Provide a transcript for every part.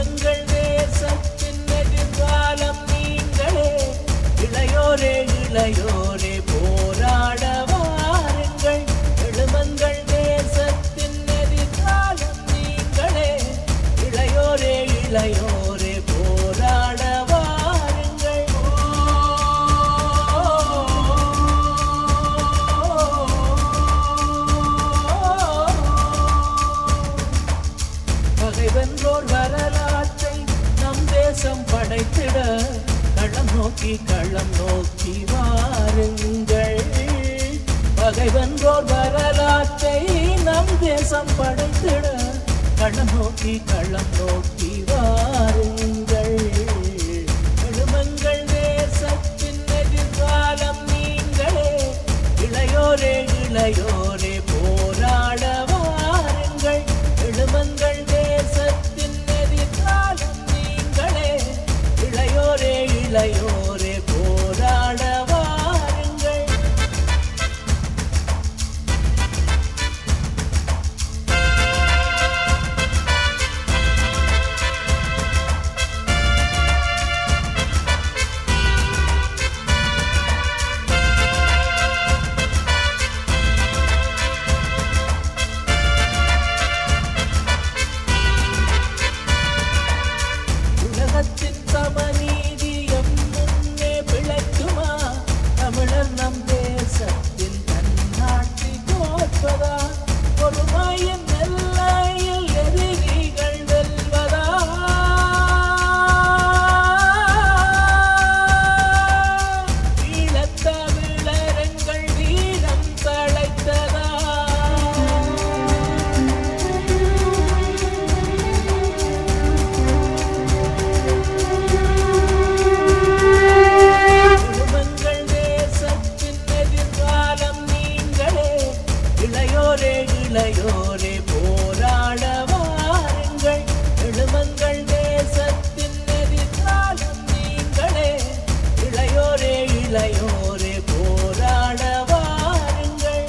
எழுமங்கள் தேசத்தின் எதிர்காலம் நீங்களே இளையோரே இளையோரே போராட வாருங்கள் எழுமங்கள் தேசத்தின் எதிர்காலம் நீங்களே இளையோரே இளையோரே போராட வாருங்கள் பகைவென்றோர் வரலாற்றை நம் தேசம் படைத்திட களம் நோக்கி களம் நோக்கி வாருங்கள் பகைவென்றோர் வரலாற்றை நம் தேசம் படைத்திட களம் நோக்கி களம் நோக்கி வாருங்கள் எழுமங்கள் தேசத்தின் எதிர்காலம் நீங்களே இளையோரே இளையோரே போராட வாருங்கள் எழுமங்கள் தேசத்தின் எதிர்காலம் நீங்களே இளையோரே இளையோரே போராட வாருங்கள் உலகத்தின் சமநீதியம் முன்னே பிழைக்குமா தமிழர் நம் தேசத்தின் தன்னாட்சி தோற்பதா பொறுமையின் எல்லையில் எதிரிகள் வெல்வதா ஈழத்தமிழரங்கள் வீரம் தழைத்ததா குடும்பங்கள் தேசத்தின் எதிர்காலம் நீங்களே இளையோரே இளையோரே போராட வாருங்கள் எழுமங்கள் தேசத்தின் எதிர்காலம் நீங்களே இளையோரே இளையோரே போராட வாருங்கள்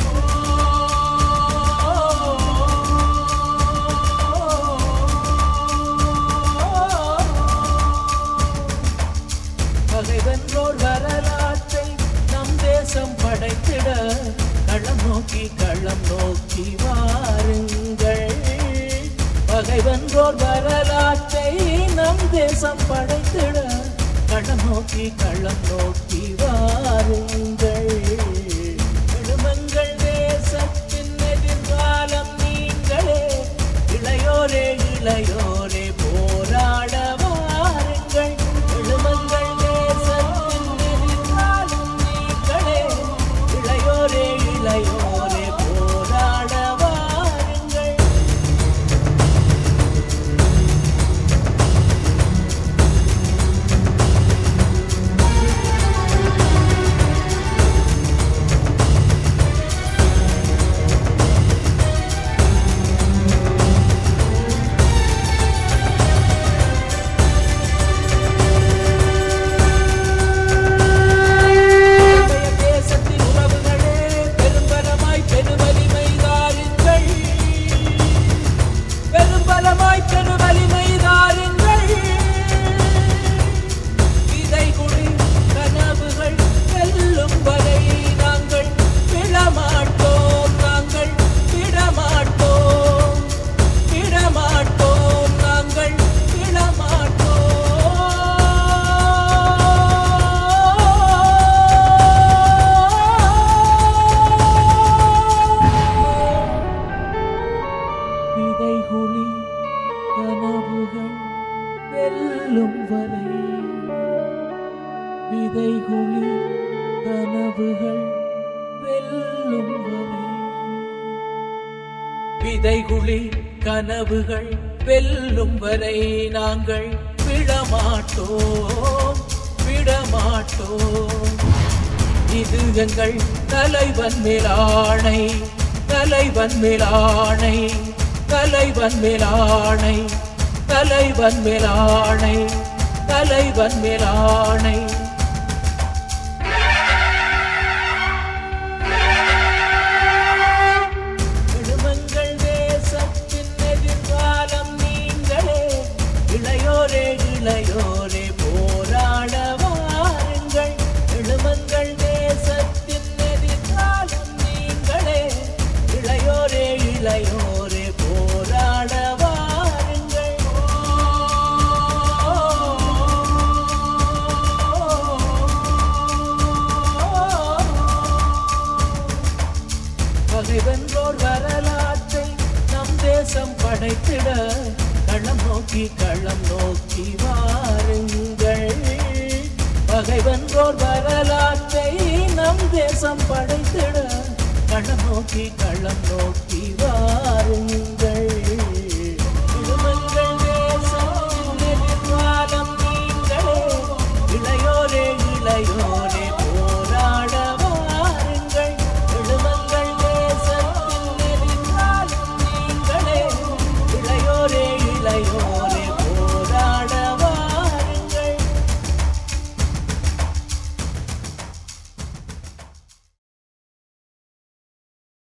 பகைவென்றோர் வரலாற்றை நம் தேசம் படைத்திட களம் நோக்கி களம் நோக்கி வாருங்கள் பகைவென்றோர் வரலாற்றை நம் தேசம் படைத்திட களம் நோக்கி களம் நோக்கி வாருங்கள் எழுமங்கள் தேசத்தின் எதிர்காலம் நீங்களே இளையோரே இளையோரே போராட வாருங்கள் எழுமங்கள் தேசத்தின் எதிர்காலம் நீங்களே இளையோரே இளையோரே போராட வாருங்கள் நம்முடைய தேசத்தின் உறவுகளே பெரும்பலமாய் பெருவலிமை தாருங்கள் பெரும்பலமாய் பெருவலிமை தாருங்கள் விதை குடி கனவுகள் வெல்லும் வரை நாங்கள் விடமாட்டோம் நாங்கள் விடமாட்டோம் விடமாட்டோம் நாங்கள் விடமாட்டோம் விதைகுழி கனவுகள் வெல்லும் வரை விதைகுழி கனவுகள் வெல்லும் வரை விதைகுழி கனவுகள் வெல்லும் வரை நாங்கள் விடமாட்டோம் விடமாட்டோம் இது எங்கள் தலைவன் மேலாணை தலைவன் மேலாணை தலைவன் மேலாணை தலைவன் மேலாணை தலைவன் மேலாணை எழுமங்கள் தேசத்தின் எதிர்காலம் நீங்களே இளையோ இளையோரே போராட வாருங்கள் எழுமங்கள் தேசத்தின் எதிர்காலம் நீங்களே இளையோரே இளையோரே போராட வாருங்கள் பகைவென்றோர் வரலாற்றை நம் தேசம் படைத்திட களம் நோக்கி களம் நோக்கி வாருங்கள் பகைவென்றோர் வரலாற்றை நம் தேசம் படைத்திட களம் நோக்கி களம் நோக்கி வாருங்கள்